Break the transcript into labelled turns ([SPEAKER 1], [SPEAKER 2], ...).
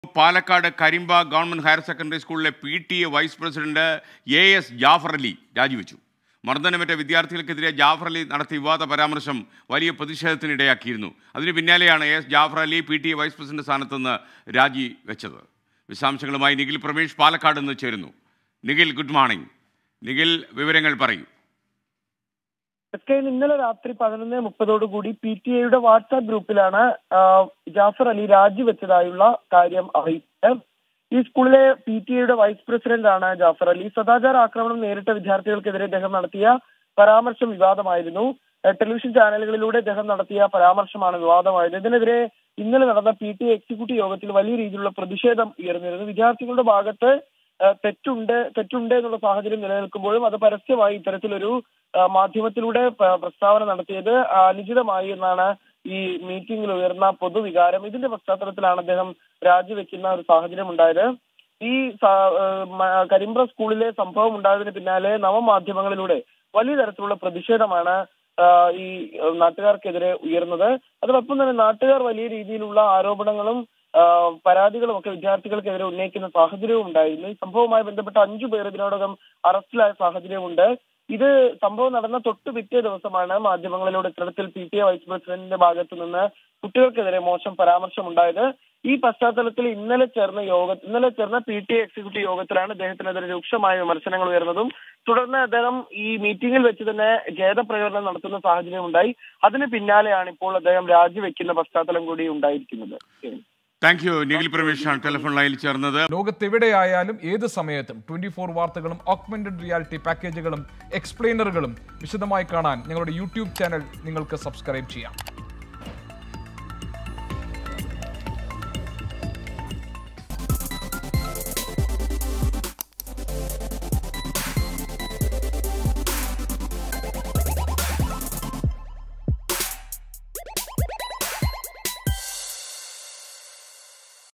[SPEAKER 1] Palakkad Karimba government higher secondary സ്കൂളിലെ P T A vice president A S Jafar Ali രാജിവെച്ചു മർദ്ദനമേറ്റ വിദ്യാർത്ഥികൾക്കെതിരെ ജാഫർ അലി നടത്തിയ വിവാദ പരാമർശം വലിയ പ്രതിഷേധത്തിനിടയാക്കിയിരുന്നു അതിന് പിന്നാലെയാണ് A S Jafar Ali P T A vice president സ്ഥാനത്ത് നിന്ന് രാജി വെച്ചത് വിശദാംശങ്ങളുമായി നിഖിൽ പ്രമേഷ് പാലക്കാട് നിന്ന് ചേരുന്നു നിഖിൽ ഗുഡ് മോർണിംഗ് നിഖിൽ വിവരങ്ങൾ പറയൂ
[SPEAKER 2] എസ്കെയിൽ ഇന്നലെ രാത്രി പതിനൊന്ന് മുപ്പതോടുകൂടി പി ടി എയുടെ വാട്സാപ്പ് ഗ്രൂപ്പിലാണ് ആ, ജാഫർ അലി രാജിവെച്ചതായുള്ള കാര്യം അറിയിച്ചത് ഈ സ്കൂളിലെ പി ടി എയുടെ വൈസ് പ്രസിഡന്റ് ആണ് ജാഫർ അലി സദാചാര ആക്രമണം നേരിട്ട വിദ്യാർത്ഥികൾക്കെതിരെ അദ്ദേഹം നടത്തിയ പരാമർശം വിവാദമായിരുന്നു ഏഹ് ടെലിവിഷൻ ചാനലുകളിലൂടെ അദ്ദേഹം നടത്തിയ പരാമർശമാണ് വിവാദമായത് ഇതിനെതിരെ ഇന്നലെ നടന്ന പി ടി എ എക്സിക്യൂട്ടീവ് യോഗത്തിൽ വലിയ രീതിയിലുള്ള പ്രതിഷേധം ഉയർന്നിരുന്നു വിദ്യാർത്ഥികളുടെ ഭാഗത്ത് ഏഹ് തെറ്റുണ്ട് തെറ്റുണ്ട് എന്നുള്ള സാഹചര്യം നിലനിൽക്കുമ്പോഴും അത് പരസ്യമായി ഇത്തരത്തിലൊരു ഏഹ് മാധ്യമത്തിലൂടെ പ- പ്രസ്താവന നടത്തിയത് അനുചിതമായി എന്നാണ് ഈ മീറ്റിംഗിൽ ഉയർന്ന പൊതുവികാരം ഇതിന്റെ പശ്ചാത്തലത്തിലാണ് അദ്ദേഹം രാജിവെക്കുന്ന ഒരു സാഹചര്യം ഉണ്ടായത് ഈ സ- ഏഹ് മ- കരിമ്പ്ര സ്കൂളിലെ സംഭവം ഉണ്ടായതിന് പിന്നാലെ നവമാധ്യമങ്ങളിലൂടെ വലിയ തരത്തിലുള്ള പ്രതിഷേധമാണ് ആഹ് ഈ ഏഹ് നാട്ടുകാർക്കെതിരെ ഉയർന്നത് അതോടൊപ്പം തന്നെ നാട്ടുകാർ വലിയ രീതിയിലുള്ള ആരോപണങ്ങളും ആഹ് പരാതികളും ഒക്കെ വിദ്യാർത്ഥികൾക്കെതിരെ ഉന്നയിക്കുന്ന സാഹചര്യവും ഉണ്ടായിരുന്നു ഈ സംഭവവുമായി ബന്ധപ്പെട്ട അഞ്ചു പേർ ഇതിനോടകം അറസ്റ്റിലായ സാഹചര്യമുണ്ട് ഇത് സംഭവം നടന്ന തൊട്ട് പിറ്റേ ദിവസമാണ് മാധ്യമങ്ങളിലൂടെ ഇത്തരത്തിൽ പി ടി എ വൈസ് പ്രസിഡന്റിന്റെ ഭാഗത്തു നിന്ന് കുട്ടികൾക്കെതിരെ മോശം പരാമർശം ഉണ്ടായത് ഈ പശ്ചാത്തലത്തിൽ ഇന്നലെ ചേർന്ന യോഗ ഇന്നലെ ചേർന്ന പി ടി എ എക്സിക്യൂട്ടീവ് യോഗത്തിലാണ് അദ്ദേഹത്തിനെതിരെ രൂക്ഷമായ വിമർശനങ്ങൾ ഉയർന്നതും തുടർന്ന് അദ്ദേഹം ഈ മീറ്റിംഗിൽ വെച്ച് തന്നെ ഖേദപ്രകടനം നടത്തുന്ന സാഹചര്യം ഉണ്ടായി അതിന് പിന്നാലെയാണ് ഇപ്പോൾ അദ്ദേഹം രാജിവെക്കുന്ന പശ്ചാത്തലം കൂടി ഉണ്ടായിരിക്കുന്നത്
[SPEAKER 1] താങ്ക് യു നിഖിൽ പ്രമേഷാണ് ടെലിഫോൺ ലൈനിൽ ചേർന്നത്
[SPEAKER 3] ലോകത്തെവിടെയായാലും ഏത് സമയത്തും ട്വന്റി ഫോർ വാർത്തകളും ഓഗ്മെന്റഡ് റിയാലിറ്റി പാക്കേജുകളും എക്സ്പ്ലെയിനറുകളും വിശദമായി കാണാൻ ഞങ്ങളുടെ യൂട്യൂബ് ചാനൽ നിങ്ങൾക്ക് സബ്സ്ക്രൈബ് ചെയ്യാം